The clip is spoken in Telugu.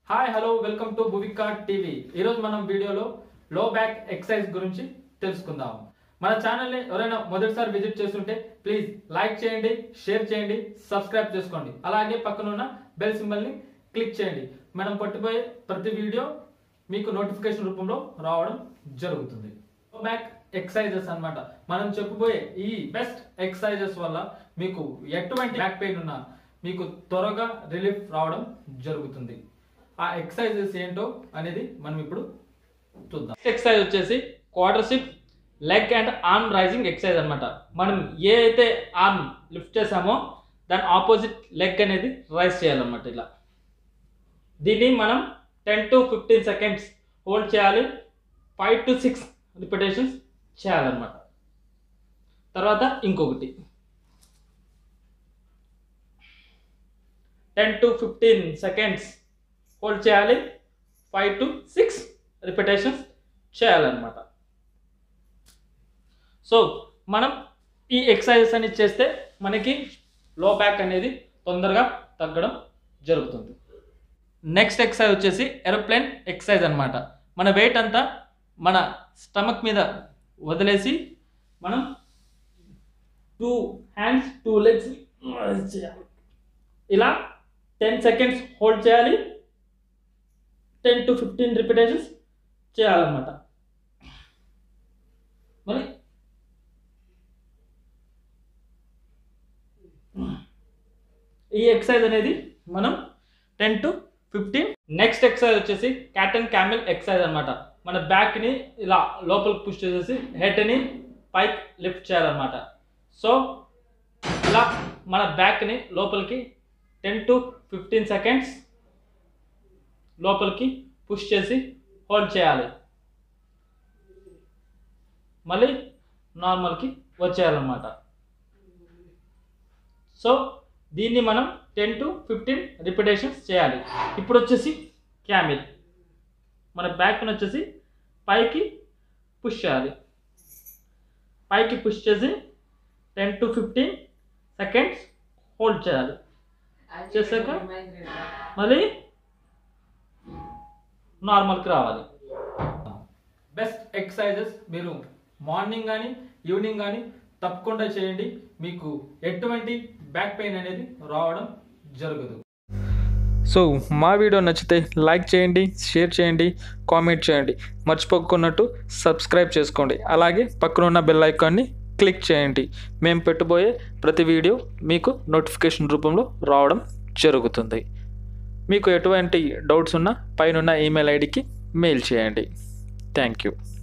hi hello welcome to Bhuvika TV ఈరోజు మనం వీడియోలో లో బ్యాక్ ఎక్సర్సైజ్ గురించి తెలుసుకుందాం మన ఛానల్ని ఎవరైనా మొదటిసారి విజిట్ చేస్తుంటే ప్లీజ్ లైక్ చేయండి షేర్ చేయండి సబ్స్క్రైబ్ చేసుకోండి అలాగే పక్కన ఉన్న బెల్ సింబల్ని క్లిక్ చేయండి మనం పట్టిపోయే ప్రతి వీడియో మీకు నోటిఫికేషన్ రూపంలో రావడం జరుగుతుంది లో బ్యాక్ ఎక్సర్సైజెస్ అన్నమాట మనం చెప్పబోయే ఈ బెస్ట్ ఎక్సర్సైజెస్ వల్ల మీకు ఎటువంటి బ్యాక్ పెయిన్ ఉన్నా మీకు త్వరగా రిలీఫ్ రావడం జరుగుతుంది ఆ ఎక్సర్సైజెస్ ఏంటో అనేది మనం ఇప్పుడు చూద్దాం ఎక్సర్సైజ్ వచ్చేసి quarter sip leg and arm raising exercise అన్నమాట మనం ఏ అయితే ఆర్మ్ లిఫ్ట్ చేసామో దాని ఆపోజిట్ లెగ్ అనేది రైజ్ చేయాలన్నమాట ఇలా దీన్ని మనం ten to fifteen seconds hold చేయాలి ఫైవ్ టు సిక్స్ రిపిటేషన్స్ చేయాలన్నమాట తర్వాత ఇంకొకటి ten to fifteen seconds hold చేయాలి ఫైవ్ టు సిక్స్ రిపిటేషన్స్ చేయాలన్నమాట సో మనం ఈ ఎక్సర్సైజెస్ అని చేస్తే మనకి లో బ్యాక్ అనేది తొందరగా తగ్గడం జరుగుతుంది నెక్స్ట్ ఎక్సర్సైజ్ వచ్చేసి ఏరోప్లేన్ ఎక్సర్సైజ్ అన్నమాట మన వెయిట్ అంతా మన స్టమక్ మీద వదిలేసి మనం టూ హ్యాండ్స్ టూ లెగ్స్ చేయాలి ఇలా టెన్ సెకండ్స్ హోల్డ్ చేయాలి టెన్ టు ఫిఫ్టీన్ రిపిటేషన్స్ చేయాలన్నమాట మరి ఈ ఎక్సర్సైజ్ అనేది మనం ten to fifteen next exercise వచ్చేసి క్యాట్ అండ్ క్యామిల్ ఎక్సర్సైజ్ అనమాట మన బ్యాక్ని ఇలా లోపలికి పుష్ చేసేసి హెడ్ని పైకి లిఫ్ట్ చేయాలన్నమాట సో ఇలా మన బ్యాక్ని లోపలికి టెన్ టు ఫిఫ్టీన్ సెకండ్స్ లోపలికి పుష్ చేసి హోల్డ్ చేయాలి మళ్ళీ నార్మల్కి వచ్చేయాలన్నమాట సో దీన్ని మనం టెన్ టు ఫిఫ్టీన్ రిపిటేషన్స్ చేయాలి ఇప్పుడు వచ్చేసి క్యామిల్ మన బ్యాక్ని వచ్చేసి పైకి పుష్ చేయాలి పైకి పుష్ చేసి ten to fifteen seconds hold చేయాలి చేశాక మళ్ళీ నార్మల్కి రావాలి బెస్ట్ ఎక్సర్సైజెస్ మీరు మార్నింగ్ కానీ ఈవినింగ్ కానీ తప్పకుండా చేయండి మీకు ఎటువంటి బ్యాక్ పెయిన్ అనేది రావడం జరగదు సో మా వీడియో నచ్చితే లైక్ చేయండి షేర్ చేయండి కామెంట్ చేయండి మర్చిపోకున్నట్టు సబ్స్క్రైబ్ చేసుకోండి అలాగే పక్కన ఉన్న బెల్ ఐకాన్ని క్లిక్ చేయండి మేము పెట్టబోయే ప్రతి వీడియో మీకు నోటిఫికేషన్ రూపంలో రావడం జరుగుతుంది మీకు ఎటువంటి డౌట్స్ ఉన్నా పైన ఈమెయిల్ ఐడికి మెయిల్ చేయండి థ్యాంక్ యూ